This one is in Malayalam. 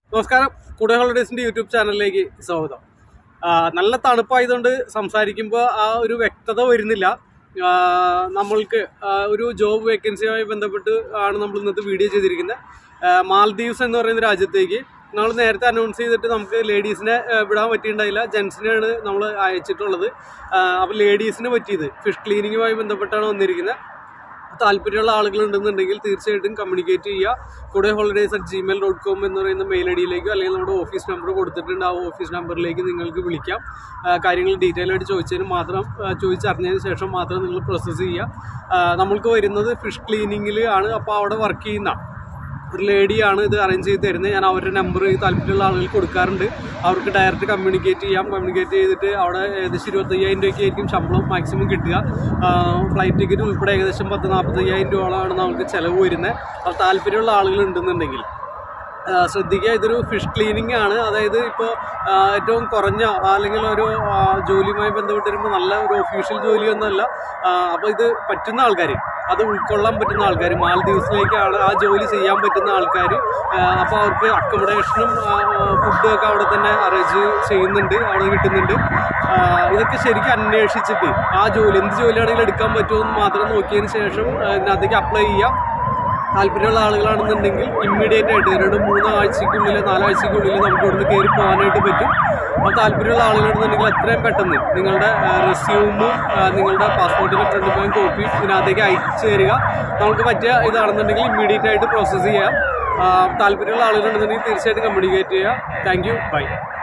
നമസ്കാരം കുട ഹോളിഡേസിന്റെ യൂട്യൂബ് ചാനലിലേക്ക് സ്വാഗതം ആ, നല്ല തണുപ്പായതുകൊണ്ട് സംസാരിക്കുമ്പോൾ ആ ഒരു വ്യക്തത വരുന്നില്ല ആ, നമ്മൾക്ക് ആ, ഒരു ജോബ് വേക്കൻസിയുമായി ബന്ധപ്പെട്ട് ആണ് നമ്മൾ ഇന്നത്തെ വീഡിയോ ചെയ്തിരിക്കുന്നത് ആ, മാൽദീവ്സ് എന്ന് പറയുന്ന രാജ്യത്തേക്ക് നമ്മൾ നേരത്തെ അനൗൺസ് ചെയ്തിട്ട് നമുക്ക് ലേഡീസിനെ ആ, വിടാൻ പറ്റിയിട്ടുണ്ടായില്ല ജെൻസിനെയാണ് നമ്മൾ അയച്ചിട്ടുള്ളത് അപ്പോൾ ലേഡീസിന് പറ്റിയത് ഫിഷ് ക്ലീനിങ്ങുമായി ബന്ധപ്പെട്ടാണ് വന്നിരിക്കുന്നത് താല്പര്യമുള്ള ആളുകൾ ഉണ്ടെന്നുണ്ടെങ്കിൽ തീർച്ചയായിട്ടും കമ്മ്യൂണിക്കേറ്റ് ചെയ്യുക കുടെ holidays at Gmail dot com എന്ന് പറയുന്ന മെയിൽ ഐ ഡിയിലേക്കോ അല്ലെങ്കിൽ നമ്മുടെ ഓഫീസ് നമ്പർ കൊടുത്തിട്ടുണ്ട് ആ ഓഫീസ് നമ്പറിലേക്ക് നിങ്ങൾക്ക് വിളിക്കാം ആ, കാര്യങ്ങൾ ഡീറ്റെയിൽ ആയിട്ട് ചോദിച്ചതിന് മാത്രം ആ, ചോദിച്ചറിഞ്ഞതിന് ശേഷം മാത്രം നിങ്ങൾ പ്രോസസ്സ് ചെയ്യുക ആ, നമ്മൾക്ക് വരുന്നത് ഫിഷ് ക്ലീനിങ്ങിൽ ആണ് അപ്പോൾ അവിടെ വർക്ക് ചെയ്യുന്ന ഒരു ലേഡിയാണ് ഇത് അറേഞ്ച് ചെയ്ത് തരുന്നത് ഞാൻ അവരുടെ നമ്പർ താല്പര്യമുള്ള ആളുകൾക്ക് കൊടുക്കാറുണ്ട് അവർക്ക് ഡയറക്റ്റ് കമ്മ്യൂണിക്കേറ്റ് ചെയ്യാം കമ്മ്യൂണിക്കേറ്റ് ചെയ്തിട്ട് അവിടെ ഏകദേശം ഇരുപത്തയ്യായിരം രൂപയ്ക്ക് ആയിരിക്കും ശമ്പളം മാക്സിമം കിട്ടുക ഫ്ലൈറ്റ് ടിക്കറ്റ് ഉൾപ്പെടെ ഏകദേശം പത്ത് നാൽപ്പത്തയ്യായിരം രൂപയോളമാണ് നമുക്ക് ചിലവ് വരുന്നത് അപ്പോൾ താല്പര്യമുള്ള ആളുകൾ ഉണ്ടെന്നുണ്ടെങ്കിൽ ആ, ശ്രദ്ധിക്കുക ഇതൊരു ഫിഷ് ക്ലീനിങ് ആണ് അതായത് ഇപ്പോൾ ഏറ്റവും കുറഞ്ഞ അല്ലെങ്കിൽ ഒരു ആ, ജോലിയുമായി ബന്ധപ്പെട്ട് വരുമ്പോൾ നല്ല ഒരു ഒഫീഷ്യൽ ജോലിയൊന്നുമല്ല അപ്പോൾ ഇത് പറ്റുന്ന ആൾക്കാർ അത് ഉൾക്കൊള്ളാൻ പറ്റുന്ന ആൾക്കാർ മാൽദീവ്സിലേക്കാണ് ആ ജോലി ചെയ്യാൻ പറ്റുന്ന ആൾക്കാർ അപ്പോൾ അവർക്ക് അക്കോമഡേഷനും ഫുഡും ഒക്കെ അവിടെ തന്നെ അറേഞ്ച് ചെയ്യുന്നുണ്ട് അവിടെ കിട്ടുന്നുണ്ട് ആ, ഇതൊക്കെ ശരിക്കും അന്വേഷിച്ചിട്ട് ആ ജോലി എന്ത് ജോലിയാണെങ്കിലും എടുക്കാൻ പറ്റുമോ എന്ന് മാത്രം നോക്കിയതിന് ശേഷം ആ, ഇതിനകത്തേക്ക് അപ്ലൈ ചെയ്യാം താല്പര്യമുള്ള ആളുകളാണെന്നുണ്ടെങ്കിൽ ഇമ്മീഡിയറ്റ് ആയിട്ട് രണ്ട് മൂന്ന് ആഴ്ചക്കുള്ളിൽ നാലാഴ്ചക്കുള്ളിൽ നമുക്ക് ഇവിടുന്ന് കയറി പോകാനായിട്ട് പറ്റും അപ്പോൾ താല്പര്യമുള്ള ആളുകളാണെന്നുണ്ടെങ്കിൽ എത്രയും പെട്ടെന്ന് നിങ്ങളുടെ റെസ്യൂമും നിങ്ങളുടെ പാസ്പോർട്ടിൻ്റെ ഫ്രണ്ട് പോയിൻ കോപ്പി ഇതിനകത്തേക്ക് അയച്ചു തരിക നമുക്ക് പറ്റിയ ഇതാണെന്നുണ്ടെങ്കിൽ ഇമ്മീഡിയറ്റ് ആയിട്ട് പ്രോസസ്സ് ചെയ്യാം ആ, താല്പര്യമുള്ള ആളുകളുണ്ടെന്നുണ്ടെങ്കിൽ തീർച്ചയായിട്ടും കമ്മ്യൂണിക്കേറ്റ് ചെയ്യുക താങ്ക് യു ബൈ